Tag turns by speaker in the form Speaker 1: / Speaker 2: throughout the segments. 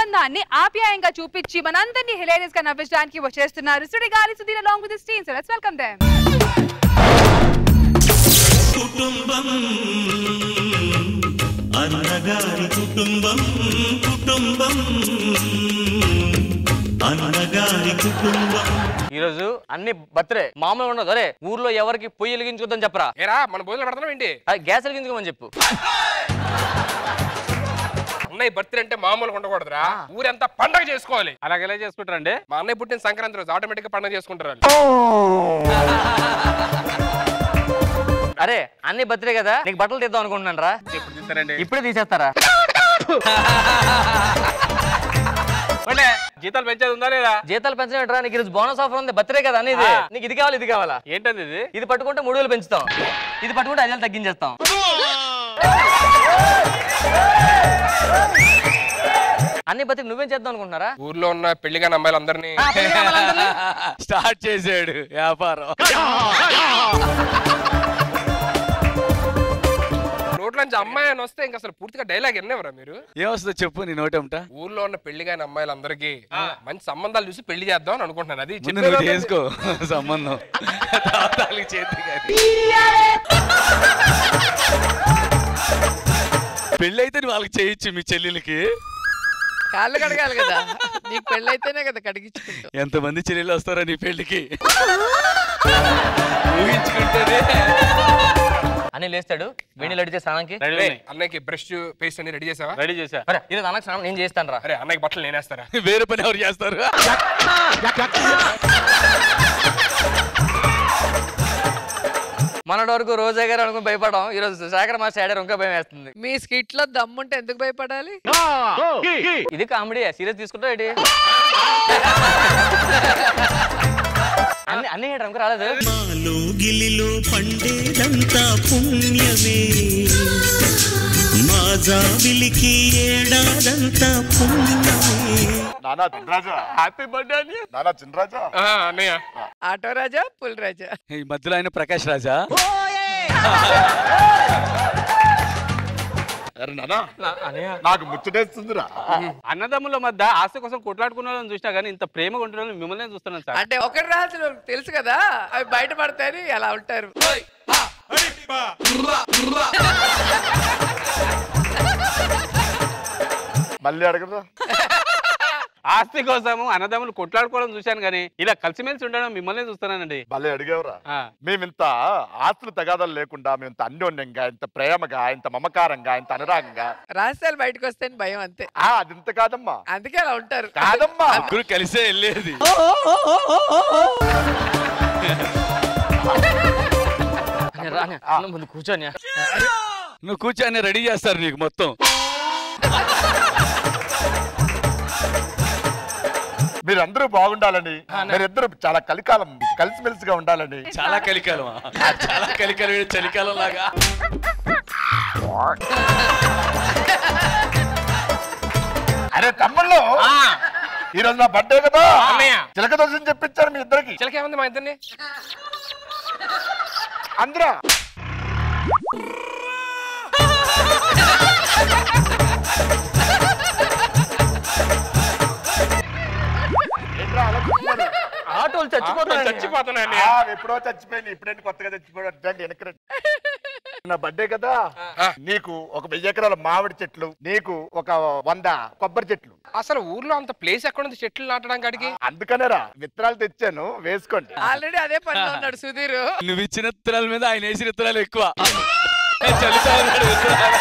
Speaker 1: ఆనందాన్ని ఆప్యాయంగా చూపించి మనందరినీ హిలేరియస్ గా నవ్వించడానికి వచ్చేస్తున్నారు Sudigali Sudheer along with team so let's welcome them
Speaker 2: కుటుంబం అన్నగారి కుటుంబం కుటుంబం అన్నగారి కుటుంబం
Speaker 3: ఈరోజు అన్ని బర్త్డే మామూలుగా ఉండదు అరే ఊర్లో ఎవరికి పొయ్యి వెలిగించుకోద్దని చెప్పరా
Speaker 4: ఏరా మన భోజనం పెడతాం ఏంటి
Speaker 3: ఆ, గ్యాస్ వెలిగించుకోమని చెప్పు
Speaker 4: అన్నయ్య బర్త్డే అంటే మామూలుగా ఉండకూడదురా ఊరంతా పండగ చేసుకోవాలి
Speaker 5: అలాగే ఎలా చేసుకుంటారండి
Speaker 4: మా అన్నయ్య పుట్టిన సంక్రాంతి రోజు ఆటోమేటిక్ గా పండగ చేసుకుంటారు వాళ్ళు.
Speaker 3: అరే అన్ని బర్త్డే కదా నీకు బట్టలు తీద్దాం అనుకుంటున్నాను రా
Speaker 5: ఎప్పుడు తీస్తారండి
Speaker 3: ఇప్పుడే తీసేస్తారా
Speaker 5: అంటే జీతాలు పెంచేది ఉందా లేదా
Speaker 3: జీతాలు పెంచడం నీకు ఈరోజు బోనస్ ఆఫర్ ఉంది బర్త్డే కదా అనేది
Speaker 5: ఆ.
Speaker 3: నీకు ఇది కావాలి ఇది కావాలా
Speaker 5: ఏంటండి ఇది
Speaker 3: ఇది పట్టుకుంటే మూడు వేలు పెంచుతాం ఇది పట్టుకుంటే ఐదు వేలు తగ్గించేస్తాం అన్ని బతికి నువ్వేం చేద్దాం అనుకుంటున్నారా
Speaker 4: ఊర్లో ఉన్న పెళ్లిగా అమ్మాయిలందరినీ
Speaker 3: ఆ, పెళ్లి కావాలందరినీ.
Speaker 5: స్టార్ట్ చేసాడు వ్యాపారం
Speaker 4: నోట్లో నుంచి అమ్మాయి అని వస్తే ఇంకా అసలు పూర్తిగా డైలాగ్ ఎన్నేవరా మీరు
Speaker 5: ఏమొస్తుందో చెప్పు నీ నోటేమిట
Speaker 4: ఊర్లో ఉన్న పెళ్లిగా అమ్మాయిలందరికీ మంచి సంబంధాలు చూసి పెళ్లి చేద్దాం అని అనుకుంటున్నాను అది
Speaker 5: ముందు నువ్వు
Speaker 4: చెప్పేదా?
Speaker 5: చేసుకో సంబంధం తర్వాత వాళ్ళకి చేతి కానీ పెళ్ళి అయితే నువ్వు వాళ్ళకి చేయొచ్చు మీ చెల్లెలకి
Speaker 6: కాళ్ళు కడగాలి కదా నీకు పెళ్ళైతేనే కదా కడిగించుకుంటావు
Speaker 5: ఎంతమంది చెల్లెలు వస్తారో నీ పెళ్ళికి ఊహించుకుంటేనే
Speaker 3: అని లేస్తాడు వేణి లడితే స్నానానికి
Speaker 4: రేయ్, అన్నయ్యకి బ్రష్ పేస్ట్ అన్ని రెడీ చేసావా
Speaker 5: రెడీ చేశా
Speaker 3: అరే ఇది అన్నకు స్నానం నేను చేస్తాను రా
Speaker 4: అరే అన్నయ్యకి బట్టలు నేనేస్తారా
Speaker 5: వేరే పని ఎవరు చేస్తారు
Speaker 3: మొన్నటి వరకు రోజా గారు అనుకుని భయపడడం ఈ రోజు శేఖర్ మాస్టర్ ఆడారు ఇంకా భయం వేస్తుంది
Speaker 6: మీ స్కిట్ లో దమ్ముంటే ఎందుకు భయపడాలి
Speaker 3: ఇది కామెడీ సీరియస్ తీసుకుంటా ఏంటి అన్ని అన్ని హేటర్ ఇంకా రాలేదు
Speaker 2: మాలో గిలిలో పండేదంతా పుణ్యమే మా జాబిలికి ఏడాదంతా పుణ్యమే
Speaker 7: నానా చినరాజా
Speaker 5: హ్యాపీ బర్త్డే అని
Speaker 7: నానా చినరాజా
Speaker 4: ఆ, అన్నయ్య
Speaker 6: ఆటో రాజా పుల్ రాజా
Speaker 5: ఈ మధ్యలో ఆయన ప్రకాష్ రాజా
Speaker 7: అరే నానా నాకు ముచ్చటేస్తుందిరా
Speaker 5: అన్నదమ్ముల మధ్య ఆస్తి కోసం కొట్లాడుకున్న వాళ్ళని చూసినా కానీ ఇంత ప్రేమగా ఉంటున్న వాళ్ళని మిమ్మల్ని చూస్తున్నాను సార్
Speaker 6: అంటే ఒకటి రాజు తెలుసు కదా అవి బయటపడతాయని అలా ఉంటారు
Speaker 7: మళ్ళీ అడగదా
Speaker 5: ఆస్తి కోసము అన్నదమ్ములు కొట్లాడుకోవడం చూశాను కానీ ఇలా కలిసిమెలిసి ఉండడం మిమ్మల్ని చూస్తున్నానండి
Speaker 7: భలే అడిగేవరా
Speaker 5: ఆ.
Speaker 7: మేమింత ఆస్తులు తగాదాలు లేకుండా మేము ఇంత అన్యోన్యంగా ఇంత ప్రేమగా ఇంత మమకారంగా ఇంత అనురాగంగా
Speaker 6: రహస్యాలు బయటకు వస్తాయని భయం అంతే
Speaker 7: ఆ అది ఇంత కాదమ్మా
Speaker 6: అందుకే అలా ఉంటారు
Speaker 7: కాదమ్మా
Speaker 5: ముగ్గురు కలిసే వెళ్ళేది
Speaker 3: అన్నయ్య, రా అన్నయ్య. అన్న ముందు కూర్చోని
Speaker 5: నువ్వు కూర్చొని రెడీ చేస్తారు నీకు మొత్తం
Speaker 7: మీరందరూ బాగుండాలని మీరిద్దరు చాలా కలికాలం కలిసిమెలిసిగా ఉండాలని
Speaker 5: చాలా కలికాలం చాలా కలికాలం ఏంటి చలికాలం లాగా
Speaker 7: అరే తమ్ముళ్ళు ఈ రోజు నా బర్త్డే కదా
Speaker 4: అన్నయ్య.
Speaker 7: చిలక దోషం చెప్పించారు మీ ఇద్దరికి
Speaker 4: చిలకేముంది మా ఇద్దరిని
Speaker 7: అందరా ఏంట్రా అలా కూర్చున్నారు?
Speaker 3: ఆటోలు చచ్చిపోతారు
Speaker 4: చచ్చిపోతున్నా
Speaker 7: ఆ, ఎప్పుడో చచ్చిపోయింది ఇప్పుడేంటి కొత్తగా చచ్చిపోయాడు రండి, వెనక్కి రండి. నా బర్త్డే కదా నీకు ఒక వెయ్యి ఎకరాల మామిడి చెట్లు నీకు ఒక వంద కొబ్బరి చెట్లు
Speaker 4: అసలు ఊర్లో అంత ప్లేస్ ఎక్కడ ఉంది చెట్లు నాటడానికి అడిగి
Speaker 7: అందుకనేరా విత్తనాలు తెచ్చాను వేసుకోండి
Speaker 6: ఆల్రెడీ అదే పనిలో ఉన్నాడు సుధీర్
Speaker 5: నువ్వు ఇచ్చిన విత్తనాల మీద ఆయన వేసిన విత్తనాలు ఎక్కువ చలికాలం నాడు విత్తనాలు.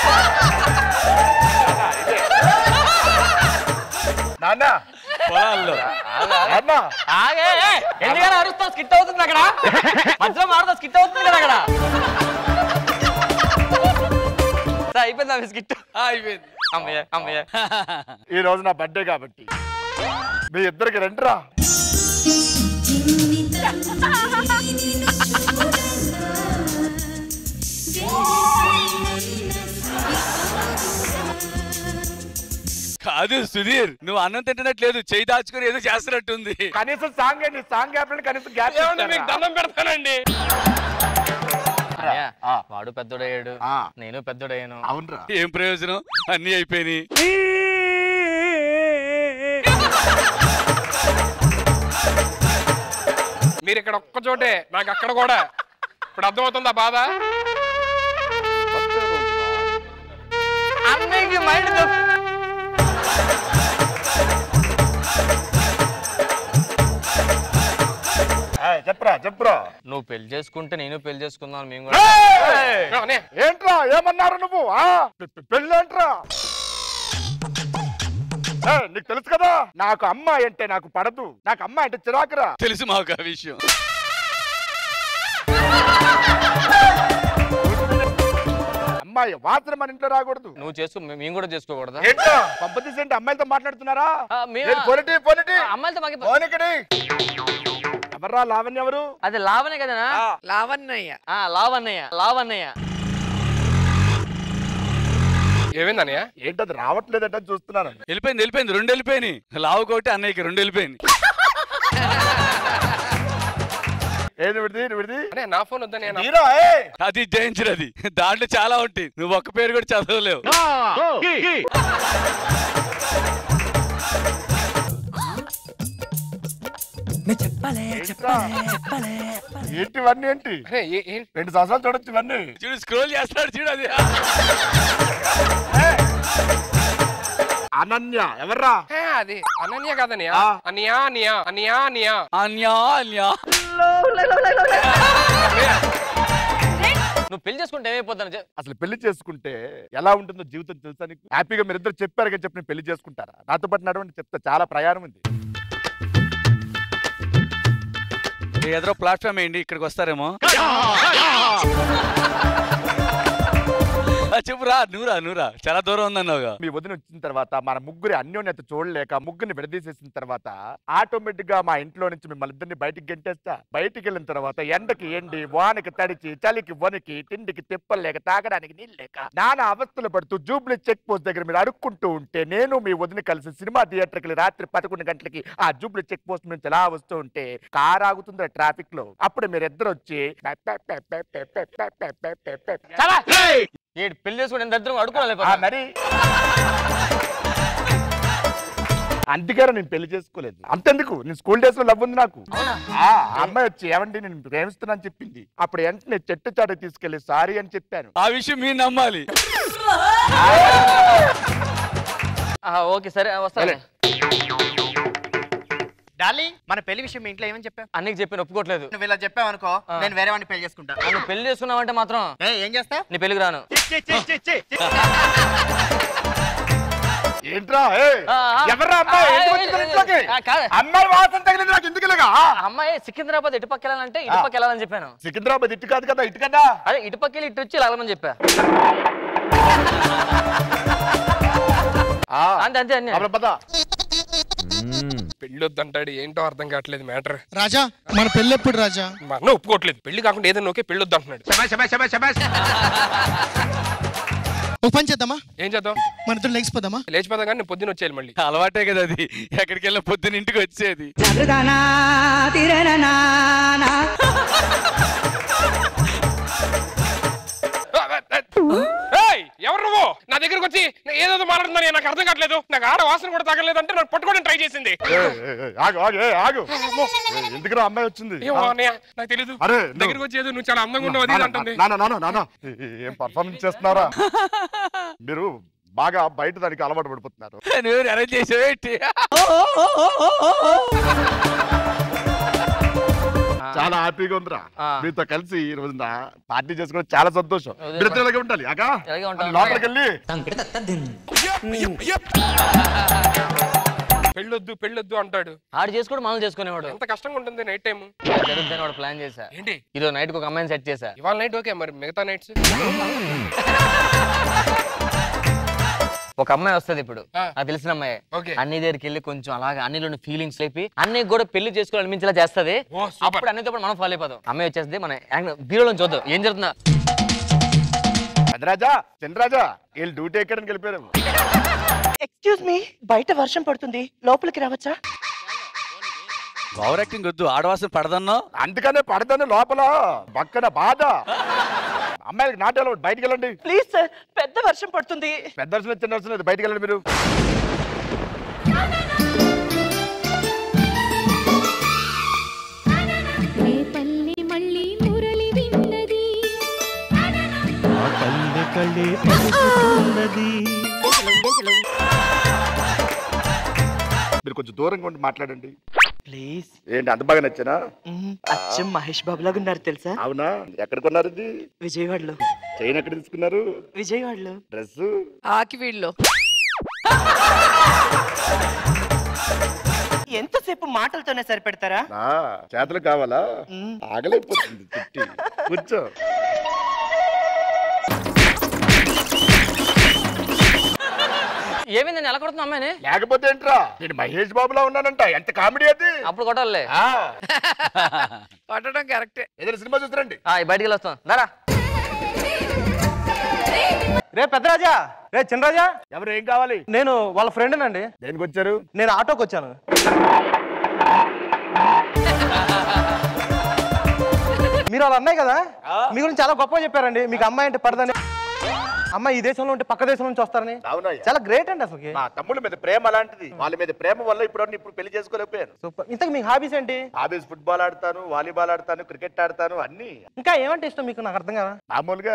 Speaker 7: నాన్న
Speaker 5: పొలాల్లో
Speaker 7: నాన్న
Speaker 3: ఆగే ఎందుకని అరుస్తావు స్కిట్ అవుతుంది అక్కడ మధ్యలో మారుతావు స్కిట్ అవుతుంది కదా అక్కడ సార్, అయిపోయిందా మీ స్కిట్
Speaker 5: అయిపోయింది
Speaker 3: అమ్మయ్య అమ్మయ్య
Speaker 7: ఈ రోజు నా బర్త్డే కాబట్టి మీ ఇద్దరికి రండిరా
Speaker 5: కాదు సుధీర్ నువ్వు అన్నం తింటున్నట్లేదు చేయి దాచుకుని ఏదో చేస్తున్నట్టుంది
Speaker 7: కనీసం సాంగ్ ఏంటి సాంగ్ గ్యాప్ కనీసం గ్యాప్
Speaker 4: ఏమండి మీకు దండం పెడతానండి
Speaker 3: అన్నయ్య,
Speaker 7: ఆ.
Speaker 3: వాడు పెద్దోడయ్యాడు
Speaker 7: ఆ.
Speaker 3: నేను పెద్దోడయ్యాను
Speaker 7: అవునరా
Speaker 5: ఏం ప్రయోజనం అన్ని అయిపోయినాయి
Speaker 4: మీరు ఇక్కడ ఒక్క చోటే నాకు అక్కడ కూడా ఇప్పుడు అర్థమవుతుందా బాధ
Speaker 3: అన్నయ్యకి మైండ్
Speaker 7: ఏయ్, చెప్పురా చెప్పురా
Speaker 3: నువ్వు పెళ్లి చేసుకుంటే నేను పెళ్లి చేసుకుందాం మేము కూడా
Speaker 7: ఏయ్!
Speaker 4: అనే
Speaker 7: ఏంట్రా ఏమన్నారు నువ్వు ఆ? పె- పె- పెళ్ళేంట్రా ఏయ్, నీకు తెలుసు కదా నాకు అమ్మాయి అంటే నాకు పడదు నాకు అమ్మాయి అంటే చిరాకురా
Speaker 5: తెలుసు మాకు ఆ విషయం
Speaker 7: అమ్మాయి వాసన మన ఇంట్లో రాకూడదు
Speaker 3: నువ్వు చేసుకో మే- మేము కూడా చేసుకోకూడదా
Speaker 7: ఏంటో పంపతీసి ఏంటి అమ్మాయిలతో మాట్లాడుతున్నారా
Speaker 3: ఆ, మేము-
Speaker 7: ఏంటి, పోనిటి పోనిటి
Speaker 3: ఆ, అమ్మాయిలతో మాకు
Speaker 7: పోనికడి ఎవర్రా లావణ్య ఎవరు
Speaker 3: అది లావనే కదనా
Speaker 6: లావణ్యయ్య
Speaker 3: ఆ, లావన్నయ్య లావన్నయ్య
Speaker 4: ఏమైంది అన్నయ్య
Speaker 7: ఏంటది రావట్లేదట చూస్తున్నాను
Speaker 5: వెళ్ళిపోయింది వెళ్ళిపోయింది రెండు వెళ్ళిపోయినాయి లావు కొట్టి అన్నయ్యకి రెండు వెళ్ళిపోయింది
Speaker 7: ఏది విడిది విడిది
Speaker 4: అనే నా ఫోన్ వద్దని
Speaker 7: హీరో ఏయ్!
Speaker 5: అది జయించరు అది దాంట్లో చాలా ఉంటాయి నువ్వు ఒక్క పేరు కూడా చదవలేవు
Speaker 7: ఏంట్రా? ఏంటి ఇవన్నీ ఏంటి
Speaker 4: అరే ఏ- ఏం
Speaker 7: రెండు సంవత్సరాలు చూడొచ్చు ఇవన్నీ
Speaker 5: చూడు స్క్రోల్ చేస్తాడు చూడు అది
Speaker 7: అనన్య ఎవర్రా
Speaker 4: హే, అది అనన్య కాదనియా
Speaker 7: ఆ.
Speaker 4: అనియా అనియా అనియా అనియా
Speaker 5: అన్యా అన్యా
Speaker 3: నువ్వు పెళ్లి చేసుకుంటే ఏమైపోతాను చె-
Speaker 7: అసలు పెళ్లి చేసుకుంటే ఎలా ఉంటుందో జీవితం తెలుసా నీకు హ్యాపీగా మీరు ఇద్దరు చెప్పారు కదా చెప్పి నేను పెళ్లి చేసుకుంటారా నాతో పాటు నడవండి చెప్తా చాలా ప్రయాణం ఉంది
Speaker 5: ఎదురో ప్లాట్ఫామ్ వేయండి ఇక్కడికి వస్తారేమో ఆ, చెప్పురా నూరా నూరా చాలా దూరం ఉందన్నావుగా
Speaker 7: మీ వదిన వచ్చిన తర్వాత మన ముగ్గురి అన్యోన్యత చూడలేక ముగ్గురిని విడదీసేసిన తర్వాత ఆటోమేటిక్ గా మా ఇంట్లో నుంచి మిమ్మల్ని ఇద్దరిని బయటికి గెంటేస్తా బయటికి వెళ్ళిన తర్వాత ఎండకి ఎండి వానకి తడిచి చలికి వణికి తిండికి తిప్పలేక తాగడానికి నీళ్ళు లేక నానా అవస్థలు పడుతూ జూబ్లీ చెక్ పోస్ట్ దగ్గర మీరు అడుక్కుంటూ ఉంటే నేను మీ వదిన కలిసి సినిమా థియేటర్కి వెళ్ళి రాత్రి పదకొండు గంటలకి ఆ జూబ్లీ చెక్ పోస్ట్ నుంచి అలా వస్తూ ఉంటే కార్ ఆగుతుంది ట్రాఫిక్ లో అప్పుడు మీరు ఇద్దరు వచ్చి పె- పె- పె- పె- పె- పె- పె- పె- పె- పె- పె-
Speaker 3: చాలా ఏడు పెళ్లి చేసుకుంటే ఎంత దరిద్రం
Speaker 7: ఆ,
Speaker 3: అడుకోవాలి
Speaker 7: మరి అందుకేరా నేను పెళ్లి చేసుకోలేదు అంతెందుకు నేను స్కూల్ డేస్ లో లవ్ ఉంది నాకు ఆ ఆ అమ్మాయి వచ్చి ఏమండి నేను ప్రేమిస్తున్నాను చెప్పింది అప్పుడు వెంటనే చెట్టు చాటు తీసుకెళ్లి సారీ అని చెప్పాను
Speaker 5: ఆ విషయం మీరు నమ్మాలి
Speaker 3: ఓకే సరే వస్తాను
Speaker 8: డార్లింగ్ మన పెళ్లి విషయం మీ ఇంట్లో ఏమని చెప్పావు
Speaker 3: అన్నకి చెప్పి ఒప్పుకోవట్లేదు
Speaker 8: నువ్వు ఇలా చెప్పావు అనుకో
Speaker 3: ఆ.
Speaker 8: నేను వేరే వాడిని పెళ్లి చేసుకుంటా
Speaker 3: నువ్వు పెళ్లి చేసుకున్నావంటే మాత్రం
Speaker 8: ఏ ఏం చేస్తావు
Speaker 3: నీ పెళ్లికి రాను
Speaker 7: ఏంట్రా ఏయ్,
Speaker 3: ఆ, ఆ.
Speaker 7: ఎవర్రా అమ్మాయి
Speaker 3: ఆ,
Speaker 7: ఎందుకు
Speaker 3: ఏ,
Speaker 7: వచ్చింది
Speaker 3: ఏ,
Speaker 7: ఇంట్లోకి?
Speaker 3: ఆ, కాదు.
Speaker 7: అమ్మాయి వాసన తగిలింది నాకు ఎందుకు ఇలాగా
Speaker 3: ఆ అమ్మాయి సికింద్రాబాద్ ఇటుపక్క వెళ్ళాలంటే ఇటుపక్క వెళ్ళాలని చెప్పాను
Speaker 7: సికింద్రాబాద్ ఇటు కాదు కదా ఇటు కదా
Speaker 3: అదే ఇటుపక్క వెళ్ళి ఇటు వచ్చి వెళ్ళమని చెప్పా
Speaker 7: ఆ,
Speaker 3: అంతే అంతే అన్నీ
Speaker 7: అప్పుడు పద.
Speaker 4: పెళ్లి వద్దంటాడు ఏంటో అర్థం కావట్లేదు మ్యాటర్
Speaker 9: రాజా మన పెళ్ళెప్పుడు రాజా
Speaker 4: మా అన్న ఒప్పుకోవట్లేదు పెళ్లి కాకుండా ఏదైనా ఓకే పెళ్లి వద్దంటున్నాడు
Speaker 9: ఒక పని చేద్దామా
Speaker 4: ఏం చేద్దాం
Speaker 9: మన ఇద్దరు లేచిపోదామా
Speaker 4: లేచిపోదాం కానీ నేను పొద్దున్న వచ్చేయాలి మళ్ళీ
Speaker 5: అలవాటే కదా అది ఎక్కడికి వెళ్ళిన పొద్దున ఇంటికి వచ్చేది
Speaker 4: ఏయ్, ఎవరు నువ్వు నా దగ్గరకు వచ్చి నా ఏదేదో మాట్లాడుతున్నా నాకు అర్థం కావట్లేదు నాకు ఆడ వాసన కూడా తగలేదు అంటే నాకు పట్టుకోవడం ట్రై చేసింది
Speaker 7: ఏయ్, ఏయ్, ఏయ్, ఆగు ఆగు ఏయ్, ఆగు ఏయ్, ఎందుకురా అమ్మాయి వచ్చింది
Speaker 4: ఏమో అన్నయ్య నాకు తెలీదు
Speaker 7: అరే, నువ్వు-
Speaker 4: దగ్గరకు వచ్చి ఏదో నువ్వు చాలా అందంగా ఉన్నావు అది ఇది అంటుంది
Speaker 7: నాన్న నాన్న నాన్న ఏ- ఏ- ఏం పర్ఫార్మెన్స్ చేస్తున్నారా మీరు బాగా బయట దానికి అలవాటు పడిపోతున్నారు
Speaker 5: నువ్వు అరేంజ్ చేసావేంటి
Speaker 7: చాలా హ్యాపీగా ఉందిరా
Speaker 3: ఆ.
Speaker 7: మీతో కలిసి ఈ రోజున పార్టీ చేసుకోవడం చాలా సంతోషం
Speaker 3: అదే
Speaker 7: మీరు ఇద్దరు ఇలాగే ఉండాలి అగా
Speaker 3: ఇలాగే ఉంటాం.
Speaker 7: లోపలికి వెళ్ళి
Speaker 4: పెళ్ళొద్దు పెళ్ళొద్దు అంటాడు
Speaker 3: ఆడు చేసుకోడు మనం చేసుకునేవాడు
Speaker 4: ఎంత కష్టంగా ఉంటుంది నైట్ టైం
Speaker 3: జరుగుతుంది వాడు ప్లాన్ చేశా
Speaker 4: ఏంటి
Speaker 3: ఈరోజు నైట్ ఒక అమ్మాయిని సెట్ చేశా
Speaker 4: ఇవాళ నైట్ ఓకే మరి మిగతా నైట్స్
Speaker 3: ఒక అమ్మాయి వస్తుంది ఇప్పుడు
Speaker 4: ఆ.
Speaker 3: నాకు తెలిసిన అమ్మాయి
Speaker 4: ఓకే.
Speaker 3: అన్ని దగ్గరికి వెళ్ళి కొంచెం అలాగా అన్నిలోని ఫీలింగ్స్ లేపి అన్ని కూడా పెళ్లి చేసుకోవాలి అనిపించేలా చేస్తది
Speaker 4: ఓ, సూపర్.
Speaker 3: అప్పుడు అన్నితో పాటు మనం ఫాలో అయిపోతాం అమ్మాయి వచ్చేస్తే మన బీరోలో చూద్దాం ఏం జరుగుతుందా
Speaker 7: చంద్రరాజా చంద్రరాజా వీళ్ళు డ్యూటీ ఎక్కడానికి వెళ్ళిపోయారు
Speaker 10: ఎక్స్క్యూజ్ మీ బయట వర్షం పడుతుంది లోపలికి రావచ్చా
Speaker 5: ఓవర్ యాక్టింగ్ వద్దు ఆడవాసం పడదన్నో
Speaker 7: అందుకనే పడతాను లోపల పక్కన బాధ అమ్మాయిలకి నాట్యాలు బయటికి వెళ్ళండి
Speaker 10: ప్లీజ్ సార్ పెద్ద వర్షం పడుతుంది
Speaker 7: పెద్ద అవసరం లేదు, చిన్న అవసరం లేదు బయటికి వెళ్ళండి మీరు మీరు కొంచెం దూరంగా ఉండి మాట్లాడండి
Speaker 10: ప్లీజ్
Speaker 7: ఏంటి అంత బాగా నచ్చానా
Speaker 10: అచ్చం మహేష్ బాబు లాగా ఉన్నారు తెలుసా
Speaker 7: అవునా ఎక్కడ కొన్నారు ఇది
Speaker 10: విజయవాడలో
Speaker 7: చైన్ ఎక్కడ తీసుకున్నారు
Speaker 10: విజయవాడలో
Speaker 7: డ్రెస్
Speaker 6: ఆకివీడులో
Speaker 10: ఎంతసేపు మాటలతోనే సరిపెడతారా
Speaker 7: చేతులు కావాలా ఆగలేకపోతుంది చుట్టి కూర్చో
Speaker 3: ఏమైంది నేను ఎలా కొడుతున్నా అమ్మాయిని
Speaker 7: లేకపోతే ఏంట్రా నేను మహేష్ బాబులా ఉన్నానంట ఎంత కామెడీ అది
Speaker 3: అప్పుడు కొట్టాలే
Speaker 7: ఆ,
Speaker 6: కొట్టడం కరెక్టే
Speaker 7: ఏదైనా సినిమా చూస్తారండి
Speaker 3: బయటికి వెళ్ళొస్తాం దారా
Speaker 11: రే పెద్దరాజా రే చిన్నరాజా
Speaker 7: ఎవరు ఏం కావాలి
Speaker 11: నేను వాళ్ళ ఫ్రెండ్ అండి
Speaker 7: దేనికి వచ్చారు
Speaker 11: నేను ఆటోకి వచ్చాను మీరు వాళ్ళ అన్నయ్య కదా మీ గురించి చాలా గొప్పగా చెప్పారండి మీకు అమ్మాయి అంటే పడదని అమ్మాయి ఈ దేశంలో ఉంటే పక్క దేశం నుంచి వస్తారని
Speaker 7: అవునయ్య
Speaker 11: చాలా గ్రేట్ అండి అసలు
Speaker 7: మా తమ్ముళ్ళ మీద ప్రేమ అలాంటిది వాళ్ళ మీద ప్రేమ వల్ల ఇప్పుడు ఇప్పుడు పెళ్లి చేసుకోలేకపోయాను
Speaker 11: సూపర్ ఇంతకు మీకు హాబీస్ ఏంటి
Speaker 7: హాబీస్ ఫుట్బాల్ ఆడతాను వాలీబాల్ ఆడతాను క్రికెట్ ఆడతాను అన్ని
Speaker 11: ఇంకా ఏమంటే ఇష్టం మీకు నాకు అర్థం కదా
Speaker 7: మామూలుగా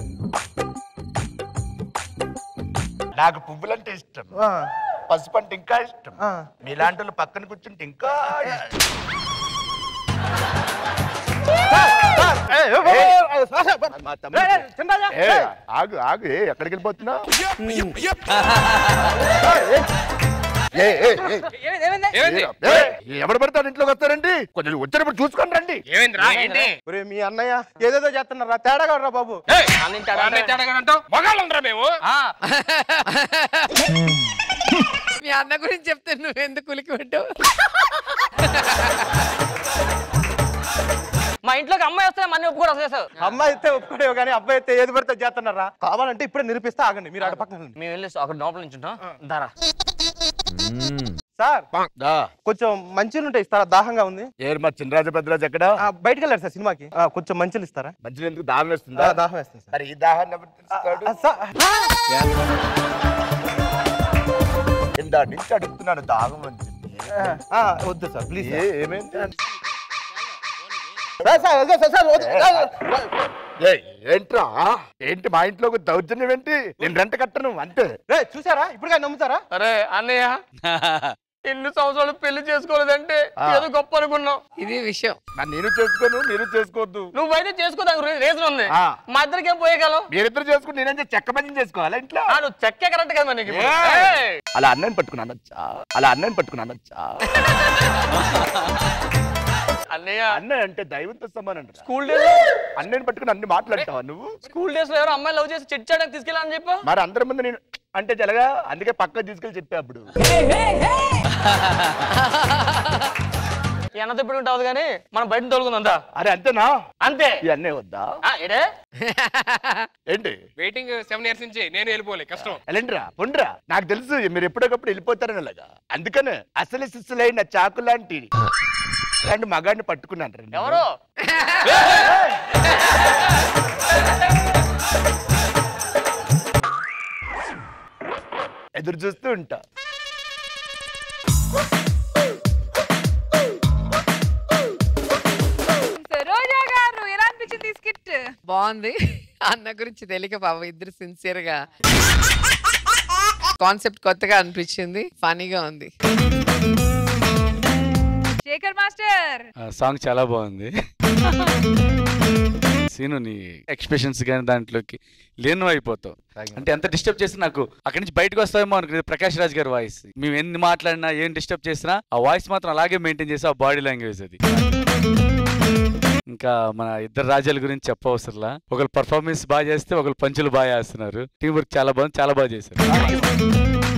Speaker 7: నాకు పువ్వులంటే ఇష్టం పసుపు అంటే ఇంకా ఇష్టం మీలాంటి వాళ్ళు పక్కన కూర్చుంటే ఇంకా ఇష్టం. మా తమ్ముడు ఏ, ఆగు ఆగు ఏ, ఎక్కడికి వెళ్ళిపోతున్నా ఏ, ఏ, ఏ,
Speaker 4: ఏమైంది
Speaker 7: ఏ, ఎవడు పడతాడు ఇంట్లోకి వస్తారండి కొంచెం వచ్చినప్పుడు చూసుకొని రండి
Speaker 4: ఏమైందిరా ఏంటి
Speaker 11: ఒరే మీ అన్నయ్య ఏదేదో చేస్తున్నారా తేడాగా రా బాబు
Speaker 4: అంటావు మగాళ్ళందరా మేము
Speaker 6: మీ అన్న గురించి చెప్తే నువ్వు ఎందుకు కులికి పెట్టావు
Speaker 3: మా ఇంట్లోకి అమ్మాయి వస్తే మన ఒప్పుకోరు అసలు చేసావు
Speaker 11: అమ్మాయి అయితే ఒప్పుకోడేవు కానీ అబ్బాయి అయితే ఏది పడితే అది చేస్తున్నారా కావాలంటే ఇప్పుడే నిరూపిస్తే ఆగండి మీరు అటు పక్కన ఉండండి.
Speaker 3: మేము వెళ్ళి అక్కడ లోపల నుంచి ఉంటాం దారా
Speaker 11: సార్
Speaker 7: దా.
Speaker 11: కొంచెం మంచిలు ఉంటాయి ఇస్తారా దాహంగా ఉంది
Speaker 7: ఏరు మా చిన్నరాజు పెద్దరాజు ఎక్కడ
Speaker 11: ఆ, బయటికి వెళ్ళారు సార్ సినిమాకి ఆ, కొంచెం మంచిలు ఇస్తారా
Speaker 7: మంచి ఎందుకు దాహం వేస్తుందా
Speaker 11: ఆ, దాహం వేస్తుంది సార్
Speaker 7: మరి ఈ దాహాన్ని ఎవరు తీరుస్తాడు?
Speaker 11: ఆ, సార్
Speaker 7: ఇందా నుంచి అడుగుతున్నాను దాహం అని చెప్పి
Speaker 11: ఆ, వద్దు సార్ ప్లీజ్
Speaker 7: ఏ, ఏమైంది
Speaker 11: సార్ సార్ వద్దు సార్, సార్ వద్దు.
Speaker 7: ఏ, ఏంట్రా ఏంటి మా ఇంట్లోకి దౌర్జన్యం ఏంటి నేను రెంట కట్టను అంతే
Speaker 11: రే చూసారా ఇప్పుడు కానీ నమ్ముతారా
Speaker 3: అరే అన్నయ్య ఎన్ని సంవత్సరాలు పెళ్లి చేసుకోలేదంటే
Speaker 7: ఆ.
Speaker 3: ఏదో గొప్ప అనుకున్నావు
Speaker 6: ఇది విషయం
Speaker 7: నన్ను నేను చేసుకోను మీరు చేసుకోవద్దు
Speaker 3: నువ్వు అయితే చేసుకోదానికి రీజన్ ఉంది
Speaker 7: ఆ.
Speaker 3: మా ఇద్దరికి ఏం పోయేగలం
Speaker 7: మీరిద్దరు చేసుకుని నేనేం చేసి చెక్క పని చేసుకోవాలా ఇంట్లో
Speaker 3: ఆ, నువ్వు చెక్కే కరెక్ట్ కదా మనకి ఇప్పుడు.
Speaker 7: ఏయ్!
Speaker 3: ఏయ్!
Speaker 7: అలా అన్నని పట్టుకుని అనొచ్చా అలా అన్నని పట్టుకుని అనొచ్చా
Speaker 3: అన్నయ్య
Speaker 7: అన్నయ్య అంటే దైవంతో సమానం అంటారా?
Speaker 3: స్కూల్ డేస్
Speaker 7: అన్నని పట్టుకుని అన్ని మాట్లాడతావా నువ్వు
Speaker 3: స్కూల్ డేస్ లో ఎవరో అమ్మాయి లవ్ చేసి చెట్ చేయడానికి తీసుకెళ్ళాలని చెప్పా
Speaker 7: మరి అందరి ముందు నేను అంటే జలగా అందుకే పక్క తీసుకెళ్ళి చెప్పే అప్పుడు
Speaker 3: ఎన్న తిప్పుడు ఉంటావు కానీ మనం బయట తోలుకుందా
Speaker 7: అరే అంతేనా
Speaker 3: అంతే
Speaker 7: ఈ అన్నయ్య వద్దా
Speaker 3: ఆ, ఏడే
Speaker 7: ఏంటి
Speaker 4: వెయిటింగ్ సెవెన్ ఇయర్స్ నుంచి నేను వెళ్ళిపోలే కష్టం
Speaker 7: ఎలాంటిరా పొండ్రా నాకు తెలుసు మీరు ఎప్పటికప్పుడు వెళ్ళిపోతారని అలాగా అందుకనే అసలు సిస్సులైన చాకు లాంటి అండ్ మగాడిని పట్టుకున్నాను రా నేను.
Speaker 3: ఎవరు
Speaker 7: ఎదురు చూస్తూ ఉంటా
Speaker 1: రోజా గారు ఎలా అనిపించింది స్కిట్
Speaker 6: బాగుంది అన్న గురించి తెలియక పాపం ఇద్దరు సిన్సియర్ గా కాన్సెప్ట్ కొత్తగా అనిపించింది ఫనీగా ఉంది
Speaker 1: శేఖర్ మాస్టర్
Speaker 12: సాంగ్ చాలా బాగుంది సీను నీ ఎక్స్ప్రెషన్స్ కానీ దాంట్లోకి లేను అయిపోతావు అంటే ఎంత డిస్టర్బ్ చేసినా నాకు అక్కడి నుంచి బయటకు వస్తామేమో అనుకునేది ప్రకాష్ రాజ్ గారి వాయిస్ మేము ఎన్ని మాట్లాడినా ఏం డిస్టర్బ్ చేసినా ఆ వాయిస్ మాత్రం అలాగే మెయింటైన్ చేసి ఆ బాడీ లాంగ్వేజ్ అది ఇంకా మన ఇద్దరు రాజ్యాల గురించి చెప్పవసరంలా ఒకరు పర్ఫార్మెన్స్ బాగా చేస్తే ఒకరు పంచులు బాగా చేస్తున్నారు టీం వర్క్ చాలా బాగుంది చాలా బాగా చేశారు